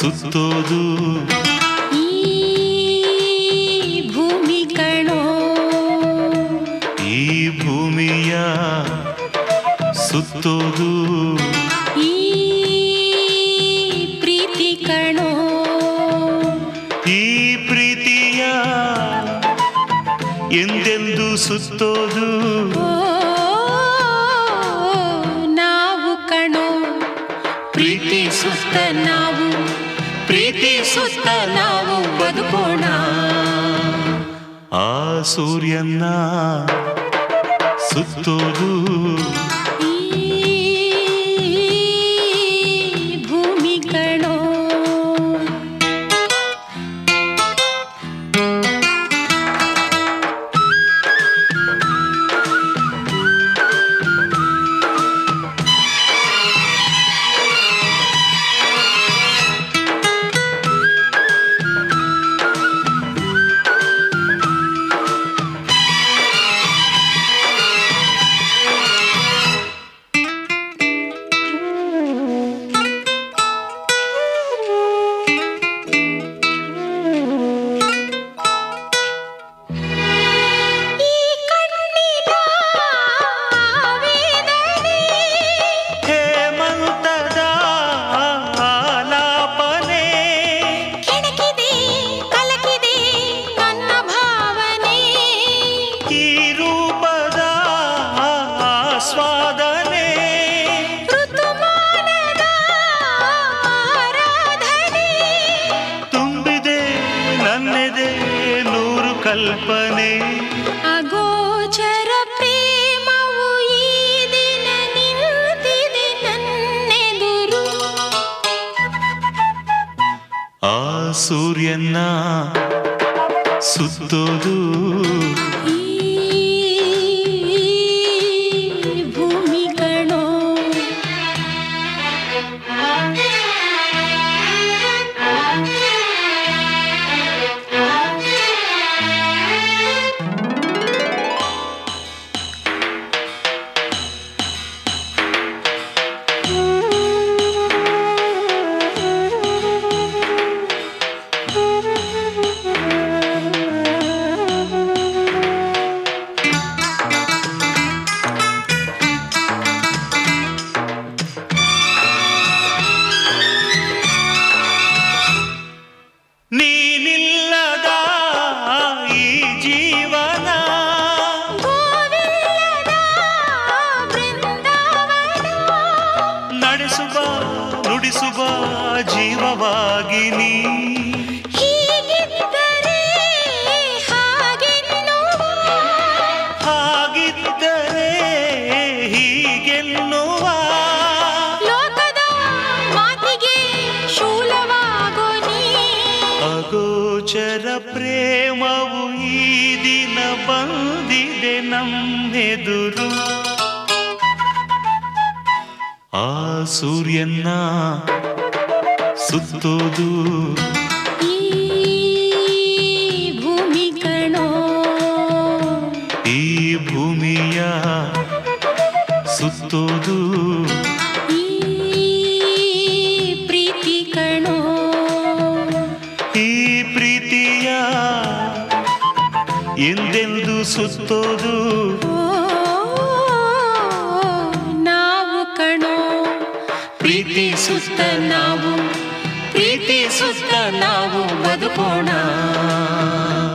ಸುತ್ತೋದು ಈ ಭೂಮಿ ಕಣೋ ಈ ಭೂಮಿಯ ಸುತ್ತೋದು ಈ ಪ್ರೀತಿ ಕಣೋ ಈ ಪ್ರೀತಿಯ ಎಂದೆಂದು ಸುತ್ತೋದು ಓ ನಾವು ಕಣೋ ಪ್ರೀತಿ ಸುತ್ತ ನಾವು ಪ್ರೀತಿ ಸುತ್ತ ನಾವು ಬದುಕೋಣ ಆ ಸೂರ್ಯನ ಸುತ್ತೋದು ಈ ಭೂಮಿ ಕಣೋ ಈ ಕಣ್ಣಿನ ವೇದನೆ ಹೇಮಂತದ ಆಲಾಪನೆ ಕೆಣಕಿದೆ ಕಲಕಿದೆ ನನ್ನ ಭಾವನೆ ಈ ರೂಪದ ಆಸ್ವಾದನೆ ಋತುಮಾನದ ಆರಾಧನೆ ತುಂಬಿದೆ ನನ್ನೆದೆ ನೂರು ಕಲ್ಪನೆ ಅಗೋಚರ ಪ್ರೇಮವು ಈ ದಿನ ನಿಂತಿದೆ ನನ್ನೆದುರು ಆ ಸೂರ್ಯನ ಸುತ್ತೋದು ಈ ಭೂಮಿ ಕಣೋ ನೀನಿಲ್ಲದ ಈ ಜೀವನ ಗೋವಿಲ್ಲದ ಬೃಂದಾವನ ನಡೆಸುವ ನುಡಿಸುವ ಜೀವವಾಗಿ ನೀ ಹೀಗಿದ್ದರೆ ಹಾಗೆನ್ನುವ ಹಾಗಿದ್ದರೆ ಹೀಗೆನ್ನುವ ಲೋಕದ ಮಾತಿಗೆ ಶೂಲವಾಗೋ ನೀ ಅಗೋಚರ ಪ್ರೇಮವು ಈ ದಿನ ಬಂದಿದೆ ನಮ್ಮೆದುರು ಆ ಸೂರ್ಯನ ಸುತ್ತೋದು ಈ ಭೂಮಿ ಕಣೋ ಈ ಭೂಮಿಯ ಸುತ್ತೋದು ಈ ಪ್ರೀತಿ ಕಣೋ ಈ ಪ್ರೀತಿಯ ಎಂದೆಂದು ಸುತ್ತೋದು ಓ ನಾವು ಕಣೋ ಪ್ರೀತಿ ಸುತ್ತ ನಾವು ಪ್ರೀತಿ ಸುತ್ತ ನಾವು ಬದುಕೋಣ